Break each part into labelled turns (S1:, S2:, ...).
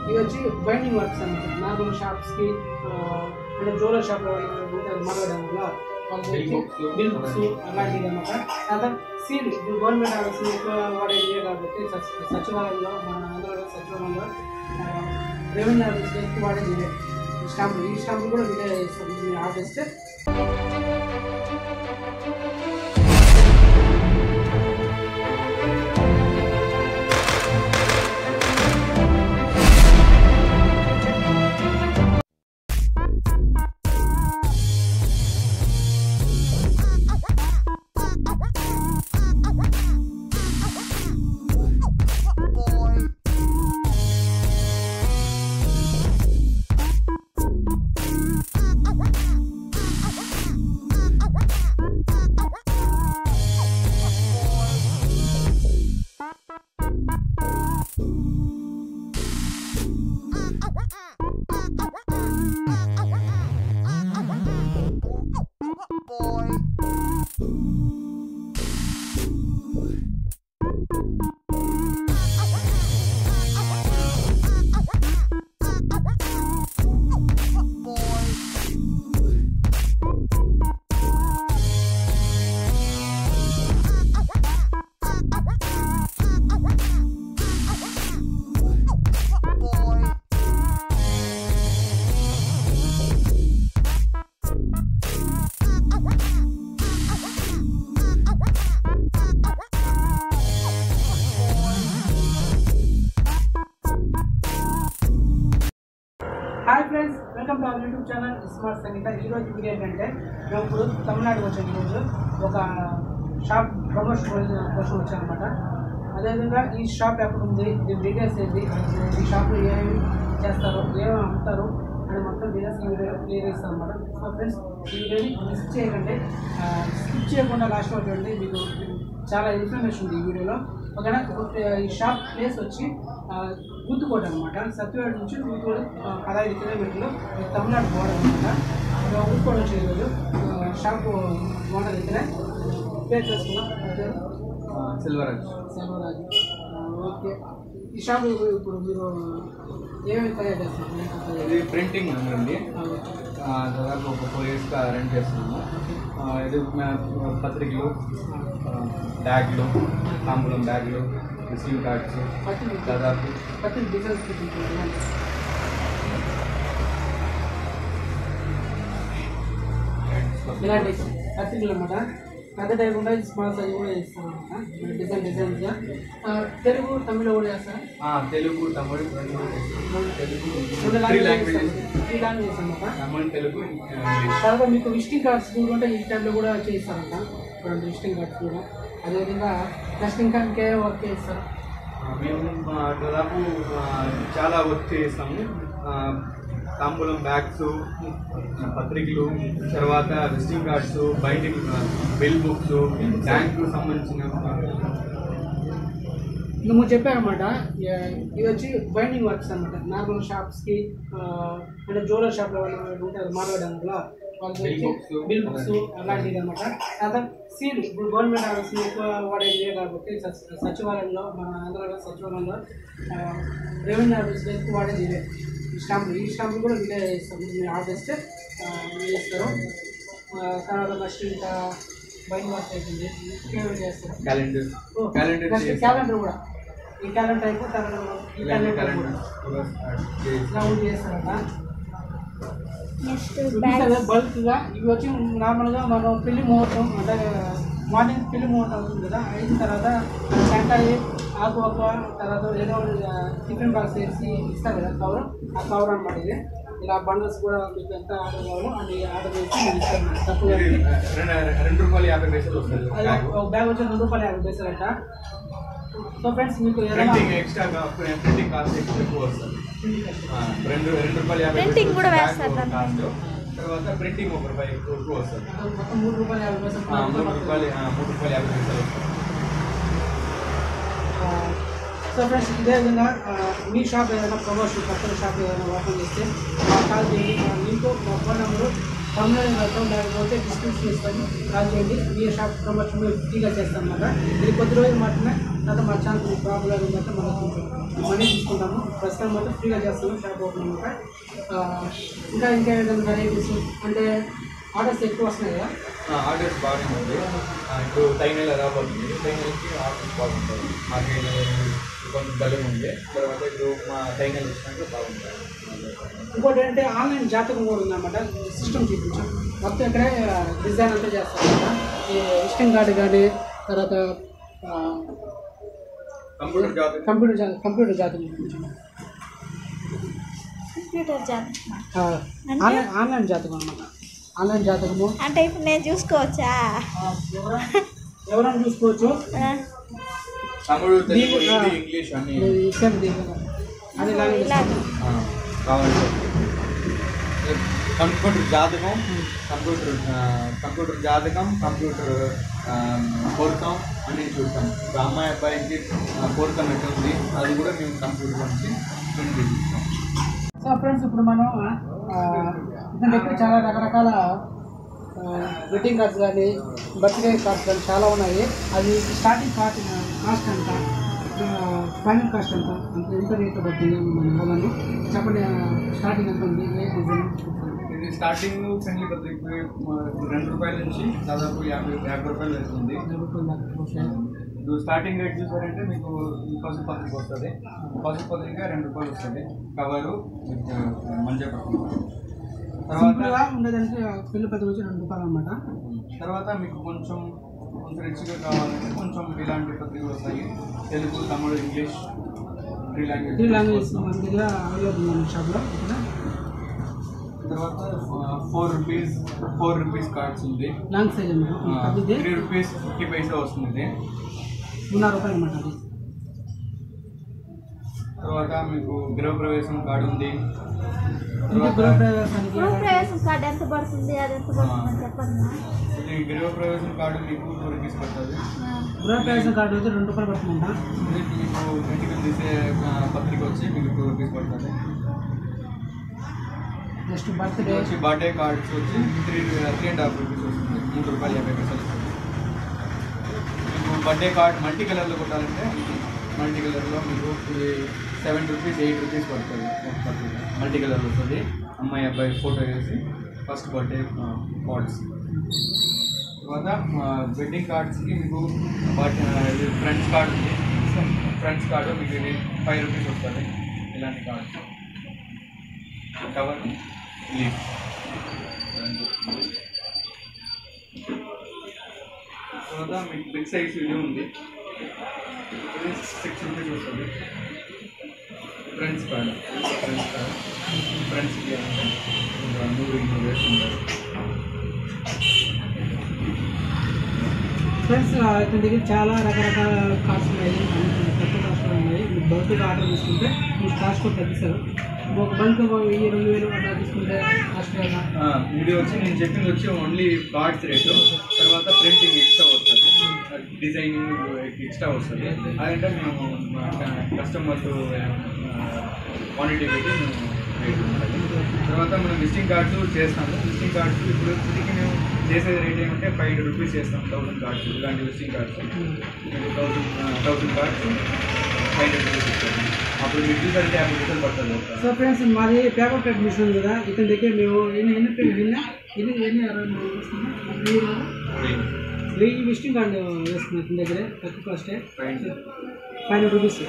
S1: ఇది వచ్చి binding works అనమాట నార్మల్ షాప్స్కి అంటే జ్యువెలర్ షాప్లో ఉంటారు మగడంలో వాళ్ళు
S2: Bill books,
S1: బిల్ బుక్స్ అలాంటివి అనమాట తర్వాత సీల్ ఇప్పుడు గవర్నమెంట్ ఆఫీస్ ఎక్కువ వాడేది కాబట్టి సచ్- సచివాలయంలో మన ఆంధ్రలో సచివాలయంలో రెవెన్యూ ఆఫీస్లో ఎక్కువ వాడేది ఇవే ఈ స్టాంపులు ఈ స్టాంపులు కూడా వీడే చేస్తాం మీరు ఆర్డర్ ఇస్తే hi friends welcome to our YouTube channel smart Sangeetha ఈ రోజు వీడియో ఏంటంటే మేము ఇప్పుడు తమిళనాడుకి వచ్చాము ఈరోజు ఒక షాప్ ప్రమోషన్ కోసం వచ్చామన్నమాట అదేవిధంగా ఈ షాప్ ఎక్కడ ఉంది దీని డీటెయిల్స్ ఏంటి ఈ షాప్లో ఏమేమి చేస్తారు ఏమేమి అమ్ముతారు అని మొత్తం డీటెయిల్స్ ఈ వీడియో క్లియర్ చేస్తాం అనమాట సో ఫ్రెండ్స్ ఈ వీడియోని మిస్ చేయకండి స్కిప్ చేయకుండా లాస్ట్ వరకు చూడండి మీకు చాలా ఇన్ఫర్మేషన్ ఉంది ఈ వీడియోలో ఓకేనా ఇప్పుడు ఈ షాప్ ప్లేస్ వచ్చి ఆ, గుత్తుకోట అనమాట సత్యవాడ నుంచి గుత్తుకోట ఆ, పదహైదు కిలోమీటర్లు ఇది తమిళనాడు బోర్డర్ అనమాట గుత్తుకోట వచ్చే ఈరోజు ఆ, షాప్ మోడల్ ఇక్కడే పేరు చేసుకున్నాం నా పేరు
S2: సిల్వరాజ్
S1: శర్వరాజు ఆ, ఓకే ఈ షాప్ ఇప్పుడు మీరు ఏమేమి తయారు చేస్తారు
S2: ఇది ప్రింటింగ్ ఉందండి
S1: ఆ, ఓకే.
S2: ఆ, దాదాపు ఒక ఫోర్ ఇయర్స్గా రెంట్ చేస్తున్నాము ఆ, ఇది మా- పత్రికలు ఆ, బ్యాగ్లు తాంబూలం బ్యాగ్లు రిసీవ్ కార్డ్స్
S1: పత్తి
S2: దాదాపు
S1: పత్తి డిజైన్స్ పెట్టించుకుంటున్నాను ఇలాంటి పత్రికలు అనమాట పెద్ద టైప్ ఉంటాయి స్మాల్ సైజ్ కూడా ఇస్తారు అనమాట డిజైన్ డిజైన్స్గా తెలుగు తమిళ కూడా చేస్తారు
S2: ఆ, తెలుగు తమిళ్ రెండు తెలుగు
S1: రెండు
S2: three
S1: languages
S2: languages
S1: three languages అనమాట
S2: తమిళ్ తెలుగు ఇంగ్లీష్
S1: తర్వాత మీకు విజిటింగ్ కార్డ్స్ కూడా ఈ టైంలో కూడా చేస్తారంట రెండు విజిటింగ్ కార్డ్స్ కూడా అదేవిధంగా టెస్టింగ్ కార్డ్కే వర్క్ చేస్తారు
S2: ఆ, మేము ఆ, దాదాపు ఆ, చాలా వర్క్ చేస్తాము ఆ, తాంబూలం బ్యాగ్స్ పత్రికలు తర్వాత visiting cards binding bill books bank సంబంధించిన
S1: నువ్వు చెప్పారనమాట ఇది వచ్చి బైండింగ్ వర్క్స్ అనమాట నార్మల్ షాప్స్కి అంటే జ్యువెలర్ షాప్లో వాళ్ళు ఉంటారు మార్గడంలో వాళ్ళకి
S2: Bill
S1: వచ్చి
S2: books.
S1: బిల్ బుక్స్ అలాంటివి అనమాట తర్వాత సీల్ ఇప్పుడు గవర్నమెంట్ ఆఫీస్ ఎక్కువ వాడేది ఇవే కాబట్టి సచ్- సచివాలయంలో మన ఆంధ్రలో సచివాలయంలో రెవెన్యూ ఆఫీస్లో ఎక్కువ వాడేది ఇవే ఈ స్టాంపులు ఈ స్టాంపులు కూడా వీళ్ళే చేస్తాం మీరు ఆర్డర్ ఇస్తే ఆ, వీళ్ళు ఇస్తారు ఆ, తర్వాత నెక్స్ట్ ఇంకా బైండింగ్ వర్క్ అయిపోయింది ఇంకేమైనా చేస్తారు
S2: క్యాలెండర్
S1: ఓ,
S2: క్యాలెండర్
S1: నెక్స్ట్
S2: చేసి-
S1: క్యాలెండర్ కూడా ఈ క్యాలెండర్ టైప్ తర్వాత ఈ
S2: ఇలాంటి
S1: క్యాలెండర్
S2: క్యాలెండర్
S1: కూడా
S2: కూడా start చేసి-
S1: రౌండ్ చేస్తారట
S3: నెక్స్ట్
S1: చూపిస్తారు బల్క్గా ఇవి వచ్చి నార్మల్గా మనం పెళ్లి ముహూర్తం అంటే మార్నింగ్ పెళ్లి ముహూర్తం అవుతుంది కదా అయిన తర్వాత టెంకాయ ఆకు ఒక్క తర్వాత ఏదో ఒకటి, ఆ, టిఫిన్ బాక్స్ వేసి ఇస్తారు కదా కవర్ ఆ కవర్ అనమాట ఇది ఇలా బండల్స్ కూడా మీకు ఎంత ఆర్డర్ కావాలో అది ఆర్డర్ చేసి మీరు ఇస్తారు తక్కువ
S2: ఇది రెండు రెండు రూపాయలు యాభై పైసలు వస్తుంది
S1: అది
S2: బ్యాగ్.
S1: ఒక బ్యాగ్ వచ్చి రెండు రూపాయలు యాభై పైసలంట సో ఫ్రెండ్స్ మీకు ఏదైనా
S2: ప్రింటింగ్ ఎక్స్ట్రా ప్రింటింగ్ కాస్ట్ ఎక్కువ ఎక్కువ వస్తుంది ఆ, రెండు రెండు రూపాయలు యాభై
S3: Printing
S2: పైసలు
S3: కూడా
S2: బ్యాగ్
S3: వేస్తారు దాంట్లో.
S2: కాస్ట్ తర్వాత ప్రింటింగ్ ఒక రూపాయి ఎక్కువ ఎక్కువ వస్తుంది
S1: మొత్తం మూడు రూపాయలు యాభై పైసలు
S2: ఆ, మూడు రూపాయలు ఆ, మూడు రూపాయలు యాభై పైసలు వస్తుంది
S1: సో ఫ్రెండ్స్ ఇదే విధంగా ఆ, మీ షాప్ ఏదైనా ప్రమోషన్ కొత్త షాప్ ఏదైనా ఓపెన్ చేస్తే మా కాల్ చేయండి మా లింక్ మా ఫోన్ నెంబరు తమిళ వెళ్తాం లేకపోతే డిస్క్రిప్షన్ ఇస్తాను కాల్ చేయండి మీ షాప్ ప్రమోషన్ మేము ఫ్రీగా చేస్తాం అన్నమాట ఇది కొద్ది రోజులు మాత్రమే తర్వాత మా ఛానల్ ప్రాబ్లం బట్టి మనం కొంచెం మనీ తీసుకుంటాము ప్రస్తుతం మాత్రం ఫ్రీగా చేస్తాము షాప్ ఓపెన్ అనమాట ఇంకా ఇంకా ఏదైనా వెరైటీస్ అంటే ఆర్డర్స్ ఎక్కువ వస్తున్నాయి కదా
S2: ఆర్డర్స్ బాగానే ఉంది ఆ, ఇప్పుడు తైనెల రాబోతుంది తైనెలకి ఆర్డర్స్ బాగుంటాయి మా తైనెల కొంచెం డల్గా ఉంది తర్వాత ఇప్పుడు మా తైనెల వచ్చినాక బాగుంటాయి
S1: ఇంకోటి ఏంటంటే ఆన్లైన్ జాతకం కూడా ఉందన్నమాట సిస్టమ్ చూపించాం మొత్తం ఇక్కడే డిజైన్ అంతా చేస్తాం ఈ విజిటింగ్ కార్డు కానీ తర్వాత ఆ,
S2: కంప్యూటర్ జాతకం
S1: కంప్యూటర్ జా- కంప్యూటర్ జాతకం చూపించాం
S3: కంప్యూటర్ జాతకం
S1: ఆ, ఆన్లైన్ ఆన్లైన్ జాతకం అన్నమాట ఆన్లైన్ జాతకము
S3: అంటే ఇప్పుడు నేను చూసుకోవచ్చా
S1: ఆ, ఎవర- ఎవరైనా చూసుకోవచ్చు
S3: ఆ,
S2: తమిళ తెలుగు
S1: దీని- ఆ.
S2: హిందీ ఇంగ్లీష్ అన్ని
S1: ఇది ఇచ్చాను దీని అది లాంగ్వేజ్
S3: ఇలాగా
S2: ఆ, కావాలి కంప్యూటర్ జాతకం కంప్యూటర్ ఆ, కంప్యూటర్ జాతకం కంప్యూటర్ ఆ, పొరుతం అన్ని చూస్తాం ఇప్పుడు అమ్మాయి అబ్బాయికి ఆ, పొరుతం ఎట్లా ఉంది అది కూడా మేము కంప్యూటర్ నుంచి ప్రింట్ చేసిస్తాం
S1: సో ఫ్రెండ్స్ ఇప్పుడు మనం ఆ, ఇతని దగ్గర చాలా రకరకాల వెడ్డింగ్ కార్డ్స్ కానీ బర్త్డే కార్డ్స్ కానీ చాలా ఉన్నాయి అది స్టార్టింగ్ కాస్ట్ కాస్ట్ ఎంత ఫైనల్ కాస్ట్ ఎంత అంటే ఎంత రేట్లో పడుతుంది మనం ఇవ్వాలని చెప్పండి స్టార్టింగ్ ఎంత ఉంది ఏ డిజైన్
S2: ఇది స్టార్టింగ్ పెళ్లి పత్రిక రెండు రూపాయల నుంచి దాదాపు యాభై యాభై రూపాయలు అవుతుంది ఇప్పుడు స్టార్టింగ్ రేట్ చూసారంటే మీకు పసుపు పత్రిక వస్తుంది పసుపు పత్రిక రెండు రూపాయలు వస్తుంది కవరు మంచిగా తర్వాత
S1: సింపుల్గా ఉండేదానికి పెళ్లి పది వచ్చి రెండు రూపాయలు అనమాట
S2: తర్వాత మీకు కొంచెం కొంచెం రిచ్గా కావాలంటే కొంచెం ఇలాంటి పత్రికలు వస్తాయి Telugu Tamil English three language
S1: three languages మన దగ్గర అవైలబుల్ ఉంది షాప్లో ఇక్కడ
S2: తర్వాత four rupees four rupees cards ఉంది
S1: లాంగ్ సైజ్ అన్నమాట పెద్దది
S2: త్రీ రూపీస్ ఫిఫ్టీ పైసా వస్తుంది ఇది
S1: మున్నర రూపాయలు అనమాట అది
S2: తర్వాత మీకు గృహప్రవేశం కార్డు ఉంది
S1: ఇంకా గృహప్రవేశానికి
S3: గృహప్రవేశం కార్డు ఎంత పడుతుంది అది ఎంత పడుతుంది చెప్పండి
S2: ఇది గృహప్రవేశం కార్డు మీకు టూ రూపీస్ పడుతుంది
S1: గృహప్రవేశం కార్డు అయితే రెండు రూపాయలు పడుతుందంట
S2: ఇది మీకు ఇంటికి తీసే ఆ, పత్రిక వచ్చి మీకు టూ రూపీస్ పడుతుంది
S1: నెక్స్ట్
S2: ఇది
S1: బర్త్డే
S2: వచ్చి బర్త్డే కార్డ్స్ వచ్చి three three and half rupees వస్తుంది మూడు రూపాయలు యాభై పైసలు వస్తుంది మీకు బర్త్డే కార్డ్ మల్టీ కలర్లో కొట్టాలంటే మల్టీ కలర్లో మీకు ఇది సెవెన్ రూపీస్ ఎయిట్ రూపీస్ పడుతుంది ఒక పత్రిక మల్టీ కలర్ వస్తుంది అమ్మాయి అబ్బాయి ఫోటో వేసి ఫస్ట్ బర్త్డే కార్డ్స్ తర్వాత వెడ్డింగ్ కార్డ్స్కి మీకు ఫ్రెండ్స్ కార్డ్ ఉంది ఫ్రెండ్స్ కార్డు మీకు ఇది ఫైవ్ రూపీస్ వస్తుంది ఇలాంటి కార్డ్స్ కవర్ లీవ్ తర్వాత మీకు బిగ్ సైజ్ ఇది ఉంది ఇది సిక్స్ రూపీస్ వస్తుంది ఫ్రెండ్స్ కార్డ్ ఫ్రెండ్స్ కార్డ్ ఫ్రెండ్స్కి అంటే ఇంకా నూరు ఇన్నూరు వేసుకుంటారు
S1: ఫ్రెండ్స్ ఇతని దగ్గర చాలా రకరకాల కార్డ్స్ ఉన్నాయి అన్ని తక్కువ కాస్ట్ ఉన్నాయి మీరు బల్క్గా ఆర్డర్ తీసుకుంటే మీకు కాస్ట్ కూడా తగ్గిస్తారు ఒక బల్క్ వెయ్యి రెండు వేలు అట్లా తీసుకుంటే కాస్ట్ కదా
S2: ఆ, ఇది వచ్చి నేను చెప్పింది వచ్చి ఓన్లీ కార్డ్స్ రేటు తర్వాత ప్రింటింగ్ ఎక్స్ట్రా వస్తుంది డిజైనింగ్ ఎక్స్ట్రా వస్తుంది అదంటే మేము కస్టమర్స్ క్వాంటిటీ పెట్టి మేము రేట్ ఉంటుంది తర్వాత మనం విజిటింగ్ కార్డ్స్ చేస్తాము విజిటింగ్ కార్డ్స్ ఇప్పుడు ఇప్పటికి మేము చేసేది రేట్ ఏమంటే ఫైవ్ హండ్రెడ్ రూపీస్ చేస్తాం థౌసండ్ కార్డ్స్ ఇలాంటి విజిటింగ్ కార్డ్స్ మీకు thousand thousand cards five hundred rupees ఇస్తాము అప్పుడు మీకు చూసారంటే యాభై రూపాయలు పడుతుంది ఒక
S1: సో ఫ్రెండ్స్ మాది పేపర్ కట్ మిషన్ ఉంది కదా ఇతని దగ్గర మేము ఎన్ని ఎన్ని పేరు ఎన్ని ఎన్ని ఎన్ని అరవై మూడు వస్తుంది వెయ్యి నాలుగు? వెయ్యి విజిటింగ్ కార్డు వేస్తున్నాం ఇతని దగ్గరే తక్కువ కాస్టే
S2: five hundred
S1: five hundred rupees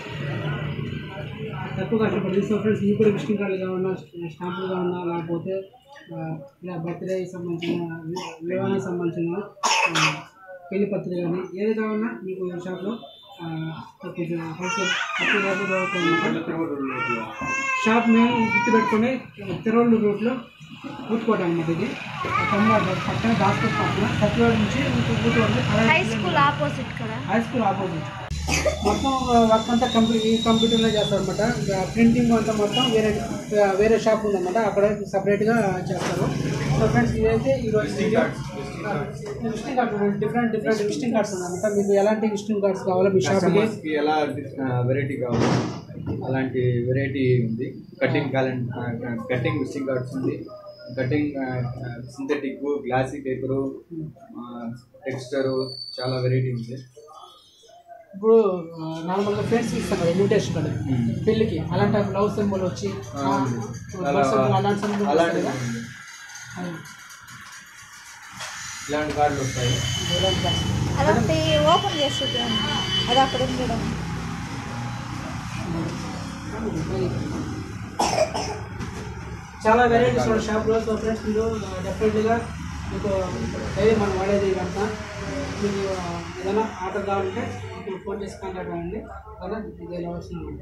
S1: తక్కువ కాస్ట్ పడుతుంది సో ఫ్రెండ్స్ మీకు కూడా విజిటింగ్ కార్డు కావాలన్నా స్టాంపులు కావాలన్నా లేకపోతే ఆ, ఇలా బర్త్డేకి సంబంధించిన వి- వివాహానికి సంబంధించిన ఆ, పెళ్లి పత్రిక కానీ ఏది కావాలన్నా మీకు ఈ షాప్లో ఆ, కొంచెం హోల్సేల్ తక్కువ రేట్లు దొరుకుతాయి షాప్ మేము గుర్తుపెట్టుకుని తిరువళ్ళు రూట్లో ఊటుకోవడం అనమాట ఇది తొంభై పక్కన దాస్పూర్ పక్కన సత్యవాడ నుంచి ఊటుకోవడం
S3: హై స్కూల్ ఆపోజిట్ కదా
S1: హై స్కూల్ ఆపోజిట్ మొత్తం వర్క్ అంతా కంప్యూ ఈ కంప్యూటర్లో చేస్తారు అనమాట ప్రింటింగ్ అంతా మొత్తం వేరే వేరే షాప్ ఉందన్నమాట అక్కడ సపరేట్గా చేస్తారు సో ఫ్రెండ్స్ ఇదైతే ఈరోజు
S2: Visiting cards, visiting
S1: visiting cards different different visiting cards ఉందన్నమాట మీకు ఎలాంటి విజిటింగ్ కార్డ్స్ కావాలో మీ షాప్కి
S2: కస్టమర్స్కి ఎలా వెరైటీ కావాలి అలాంటి వెరైటీ ఉంది cutting calendar cutting visiting cards ఉంది cutting synthetic glossy paper texture చాలా వెరైటీ ఉంది
S1: ఇప్పుడు నార్మల్గా ఫ్రెండ్స్ ఇస్తాం కదా ఇన్విటేషన్ కార్డు పెళ్ళికి అలాంటి లవ్ సింబల్ వచ్చి ఆ, birth symbol అలాంటి సింబల్
S2: అలాంటి
S1: కదా అది.
S2: ఇలాంటి కార్డులు వస్తాయి
S1: ఇలాంటి cards.
S3: అదొకటి ఓపెన్ చేసి చూపించండి అది అక్కడ ఉంది చూడండి
S1: చాలా వెరైటీస్ ఉన్నాయి షాప్లో సో ఫ్రెండ్స్ మీరు డెఫినెట్లీగా మీకు డైలీ మనం వాడేది ఇదంతా మీకు ఆ, ఏదైనా ఆర్డర్ కావాలంటే మీకు ఫోన్ చేసి కాంటాక్ట్ అవ్వండి అలా ఇది ఇలా వస్తుంది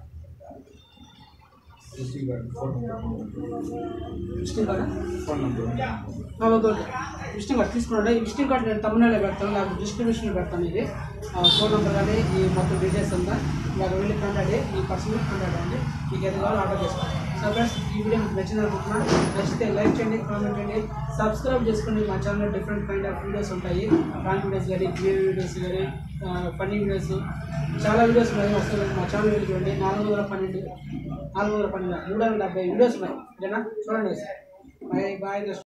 S2: visiting card phone
S1: visiting card
S2: phone number
S1: okay okay visiting card తీసుకున్నాడు ఈ విజిటింగ్ కార్డ్ నేను తమిళనాడులో పెడతాను నాకు డిస్ట్రిబ్యూషన్ పెడతాను ఇది ఆ, ఫోన్ నెంబర్ కానీ ఈ మొత్తం డీటెయిల్స్ అంతా ఇలాగ వెళ్ళి కాంటాక్ట్ అయ్యి ఈ పర్సన్ కాంటాక్ట్ అవ్వండి మీకు ఏది కావాలో ఆర్డర్ చేసుకోండి సో ఫ్రెండ్స్ ఈ వీడియో మీకు నచ్చింది అనుకుంటున్నాను నచ్చితే లైక్ చేయండి కామెంట్ చేయండి సబ్స్క్రైబ్ చేసుకోండి మా ఛానల్లో డిఫరెంట్ కైండ్ ఆఫ్ వీడియోస్ ఉంటాయి ప్రాంక్ వీడియోస్ కానీ క్లియర్ వీడియోస్ కానీ ఫన్నీ వీడియోస్ చాలా వీడియోస్ ఉన్నాయి వస్తుంది మా ఛానల్ వెళ్ళి చూడండి నాలుగు వందల పన్నెండు నాలుగు వందల పన్నెండు మూడు వందల డెబ్బై వీడియోస్ ఉన్నాయి ఓకేనా చూడండి బాయ్ బాయ్